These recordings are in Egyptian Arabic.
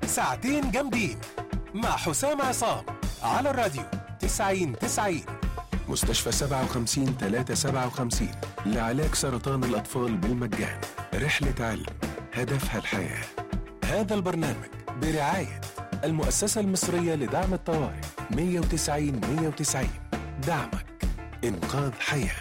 ساعتين جامدين مع حسام عصام على الراديو 90 90 مستشفى 57 357 لعلاج سرطان الأطفال بالمجان رحلة علم هدفها الحياة هذا البرنامج برعاية المؤسسة المصرية لدعم الطوارئ 190 190 دعمك إنقاذ حياه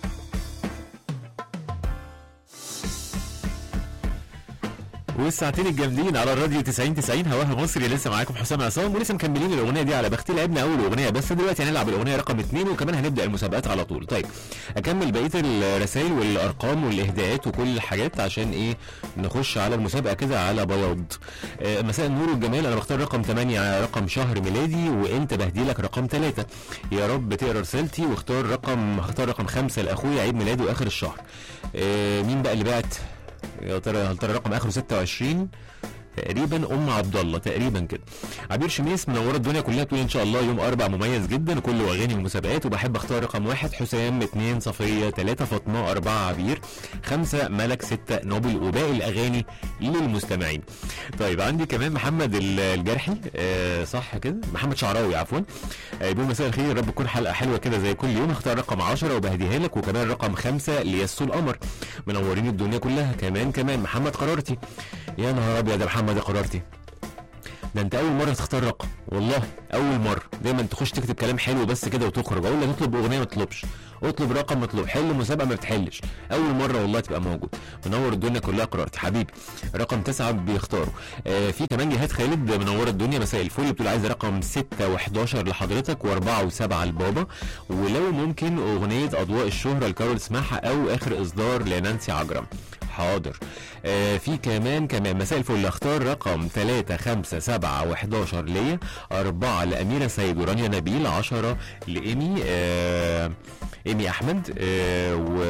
والساعتين الجامدين على الراديو 90 90 هواها مصري لسه معاكم حسام عصام ولسه مكملين الاغنيه دي على بختي لعبنا اول اغنيه بس دلوقتي هنلعب الاغنيه رقم اثنين وكمان هنبدا المسابقات على طول طيب اكمل بقيه الرسائل والارقام والاهداءات وكل الحاجات عشان ايه نخش على المسابقه كده على بياض آه، مساء النور والجمال انا بختار رقم 8 رقم شهر ميلادي وانت بهديلك رقم 3 يا رب تقرا رسالتي واختار رقم هختار رقم 5 لاخويا عيد ميلاده اخر الشهر آه، مين بقى اللي بعت يا ترى هل ترى رقم اخره 26 تقريبا ام عبد الله تقريبا كده عبير شميس منوره الدنيا كلها تقول ان شاء الله يوم اربع مميز جدا كله اغاني ومسابقات وبحب اختار رقم واحد حسام اثنين صفيه ثلاثه فاطمه اربعه عبير خمسه ملك سته نوبل وباقي الاغاني للمستمعين طيب عندي كمان محمد ال- الجرحي آه صح كده محمد شعراوي عفوا آه بيقول مساء الخير يا رب تكون حلقه حلوه كده زي كل يوم هختار رقم 10 وبهديها لك وكمان رقم خمسة ليسو القمر منورين الدنيا كلها كمان كمان محمد قرارتي يا نهار ابيض يا محمد يا قرارتي ده انت اول مره تختار رقم والله اول مره دايما تخش تكتب كلام حلو بس كده وتخرج اقول لك اطلب اغنيه ما تطلبش اطلب رقم ما تطلب حل مسابقه ما بتحلش اول مره والله تبقى موجود منور الدنيا كلها قرارتي حبيبي رقم تسعة بيختاروا آه في كمان جهاد خالد منور الدنيا مساء الفل بتقول عايزه رقم 6 و11 لحضرتك و4 و7 لبابا ولو ممكن اغنيه اضواء الشهره لكارول سماحه او اخر اصدار لنانسي عجرم حاضر آه في كمان كمان مساء الفل اختار رقم 3 5 7 و11 ليا 4 لأميرة سيد ورانيا نبيل 10 لإيمي آه إيمي أحمد آه و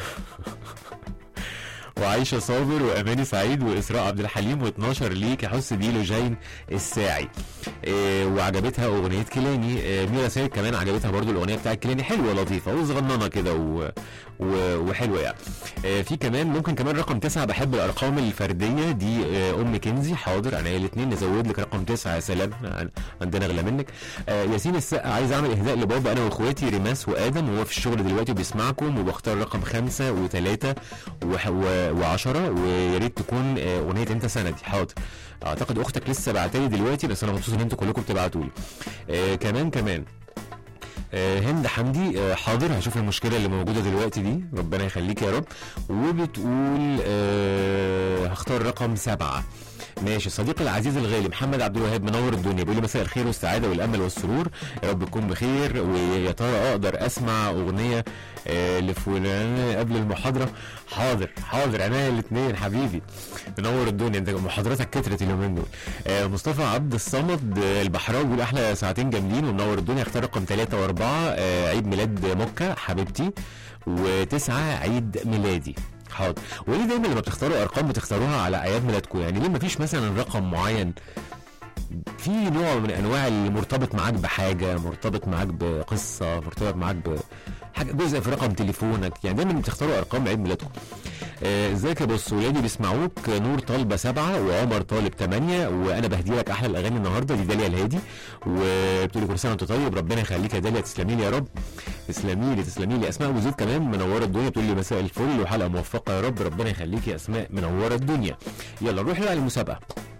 وعايشة صابر وأماني سعيد وإسراء عبد الحليم و12 ليك يا حس دي لجين الساعي إيه وعجبتها أغنية كيلاني إيه ميرا سيد كمان عجبتها برضو الأغنية بتاعت كيلاني حلوة لطيفة وصغننة كده و... و... وحلوة يعني إيه في كمان ممكن كمان رقم تسعة بحب الأرقام الفردية دي إيه أم كنزي حاضر أنا الاثنين نزود لك رقم تسعة يا سلام عن- عندنا أغلى منك آه ياسين السقا عايز أعمل إهداء لبابا أنا وإخواتي ريماس وآدم وهو في الشغل دلوقتي بيسمعكم وبختار رقم خمسة وثلاثة وح- و- وعشرة ويا ريت تكون آه، اغنيه انت سندي حاضر اعتقد اختك لسه بعتلي دلوقتي بس انا مبسوط ان انتوا كلكم بتبعتوا لي آه كمان كمان آه هند حمدي آه حاضر هشوف المشكله اللي موجوده دلوقتي دي ربنا يخليك يا رب وبتقول آه هختار رقم سبعة ماشي صديقي العزيز الغالي محمد عبد الوهاب منور الدنيا بيقول لي مساء الخير والسعاده والامل والسرور يا رب تكون بخير ويا ترى اقدر اسمع اغنيه آه لفلان قبل المحاضره حاضر حاضر عينيا الاثنين حبيبي منور الدنيا انت محاضراتك كترت اليومين دول آه مصطفى عبد الصمد آه البحراوي بيقول احلى ساعتين جامدين ومنور الدنيا اختار رقم ثلاثة واربعة آه عيد ميلاد مكة حبيبتي وتسعة عيد ميلادي حاضر وليه دايما لما بتختاروا ارقام بتختاروها على اعياد ميلادكم يعني ليه مفيش مثلا رقم معين في نوع من انواع اللي مرتبط معاك بحاجه مرتبط معاك بقصه مرتبط معاك بحاجه جزء في رقم تليفونك يعني دايما بتختاروا ارقام عيد ميلادكم آه، ازيك يا بص ولادي بيسمعوك نور طالبه سبعه وعمر طالب ثمانيه وانا بهدي لك احلى الاغاني النهارده دي داليا الهادي وبتقول لي كل سنه وانت طيب ربنا يخليك يا داليا تسلمي لي يا رب تسلمي لي تسلمي لي اسماء ابو زيد كمان منوره الدنيا بتقول لي مساء الفل وحلقه موفقه يا رب ربنا يخليك يا اسماء منوره الدنيا يلا نروح بقى للمسابقه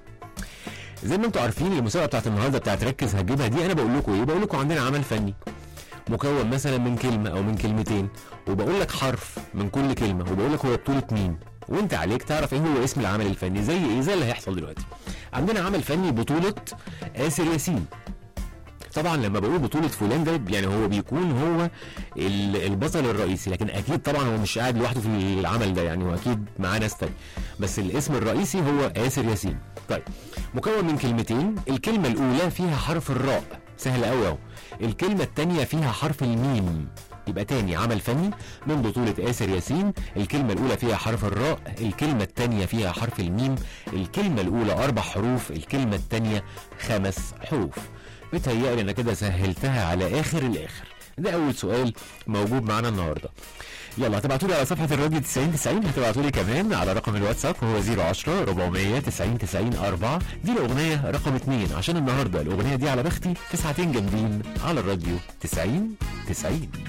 زي ما انتم عارفين المسابقه بتاعت النهارده بتاعت ركز هتجيبها دي انا بقول لكم ايه بقول لكم عندنا عمل فني مكون مثلا من كلمه او من كلمتين وبقول لك حرف من كل كلمه وبقول لك هو بطوله مين وانت عليك تعرف ايه هو اسم العمل الفني زي ايه زي اللي هيحصل دلوقتي عندنا عمل فني بطوله آسر ياسين طبعا لما بقول بطولة فلان ده يعني هو بيكون هو ال- البطل الرئيسي لكن اكيد طبعا هو مش قاعد لوحده في العمل ده يعني هو اكيد معاه ناس تانية بس الاسم الرئيسي هو آسر ياسين طيب مكون من كلمتين الكلمة الأولى فيها حرف الراء سهل قوي اهو الكلمة التانية فيها حرف الميم يبقى تاني عمل فني من بطولة آسر ياسين الكلمة الأولى فيها حرف الراء الكلمة التانية فيها حرف الميم الكلمة الأولى أربع حروف الكلمة التانية خمس حروف بتهيألي أنا كده سهلتها على آخر الآخر ده أول سؤال موجود معانا النهاردة يلا هتبعتوا لي على صفحه الراديو 90 90 هتبعتوا لي كمان على رقم الواتساب وهو 010 400 90 90 4 دي الاغنيه رقم 2 عشان النهارده الاغنيه دي على بختي في ساعتين جامدين على الراديو 90 90